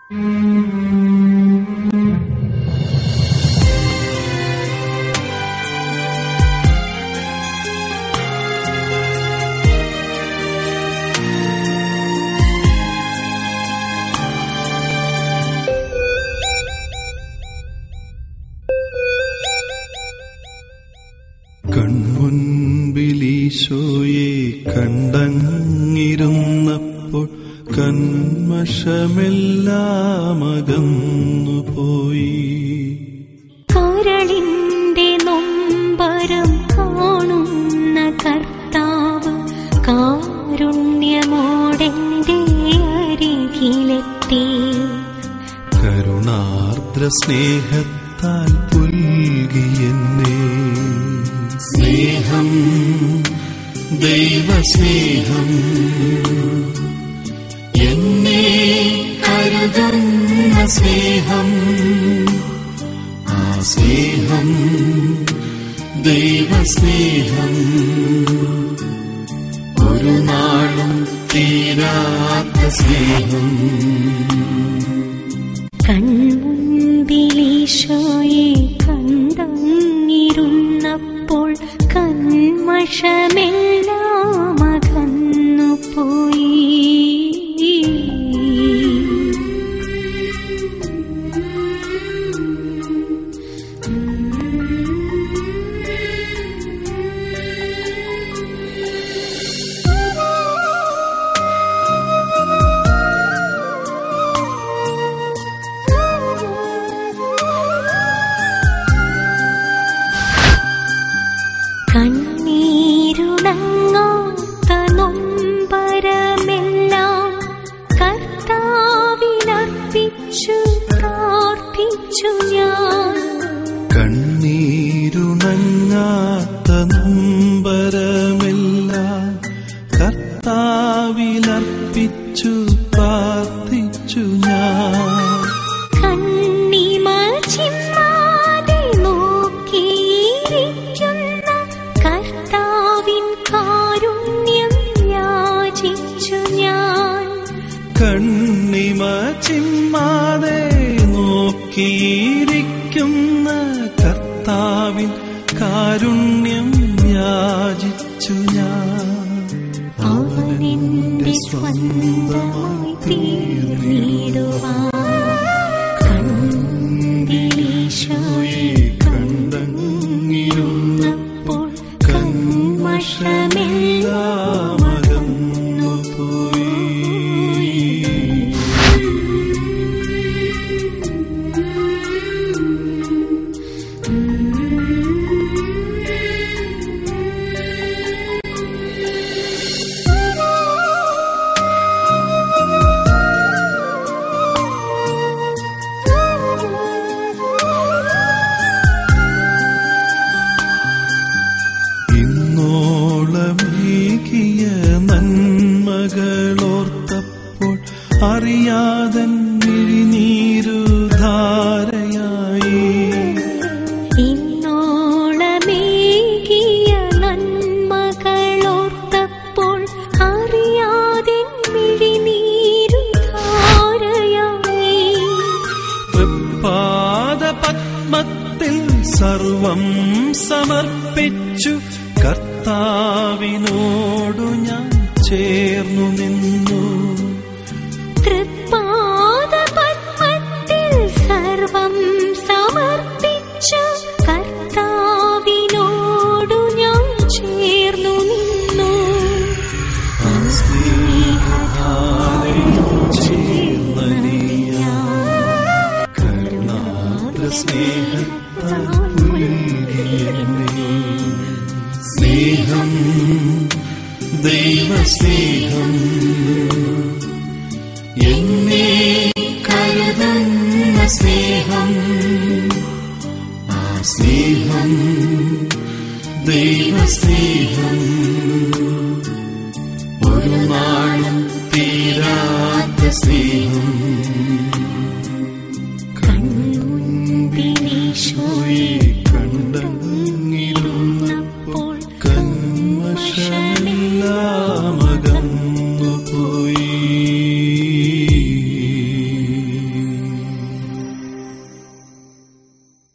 കൺമുൻപിലീശോയെ കണ്ടങ്ങിരുന്നപ്പോൾ കന്മഷമെല്ലാം അകന്നുപോയി കരളിന്റെ നൊമ്പരം കാണുന്ന കർത്താവ് കാരുണ്യമോടെന്റെ അരികിലെത്തി കരുണാർദ്ര സ്നേഹത്താൽ പുൽകിയെന്നെ സ്നേഹം ദൈവസ്നേഹം എന്നെ കരുതുന്ന സ്നേഹം ആ സ്നേഹം ദൈവസ്നേഹം ഒരു നാളും തീരാത്ത സ്നേഹം കൺമുൻപിലീശോയെ കണ്ടങ്ങിരുന്നപ്പോൾ കന്മഷമെല്ലാം അകന്നുപോയി കണ്ണീരുണങ്ങാത്ത നൊമ്പരമെല്ലാം കർത്താവിനർപ്പിച്ചു പ്രാർത്ഥിച്ചു ഞാൻ കണ്ണീരുണങ്ങാത്ത നൊമ്പരമെല്ലാം കർത്താവിലർപ്പിച്ചു പ്രാർത്ഥിച്ചു ഞാൻ കണ്ണിമ ചിമ്മാതെ നോക്കിയിരിക്കുന്ന കർത്താവിൻ കാരുണ്യം യാചിച്ചു ഞാൻ കണ്ണിമ ചിമ്മാതെ നോക്കിയിരിക്കുന്ന കർത്താവിൻ കാരുണ്യം യാചിച്ചു ഞാൻ അവനെന്റെ സ്വന്തമായി തീർന്നിടുവാൻ കണ്ടിലീശോയെ കണ്ടങ്ങിരുന്നപ്പോൾ കന്മഷമെല്ലാം അകന്നുപോയി ഇന്നോളമേകിയ നന്മകളോർത്തപ്പോൾ അറിയാതൻ മിഴിനീരു ധാരയായി ഇന്നോളമേകിയ നന്മകളോർത്തപ്പോൾ അറിയാതെ മിഴിനീരു ധാരയായി പാദ പത്മത്തിൽ സർവം സമർപ്പിച്ചു കർത്താവിനോടു ഞാൻ ചേർന്നു നിന്നു തൃപ്പാദ പത്മത്തിൽ സർവം സമർപ്പിച്ചു കർത്താവിനോടു ഞാൻ ചേർന്നു നിന്നു കരുണാദ്ര സ്നേഹത്താൽ പുൽകിയെന്നെ. സ്നേഹം ദൈവസ്നേഹം എന്നെ കരുതുന്ന സ്നേഹം ആ സ്നേഹം ദൈവസ്നേഹം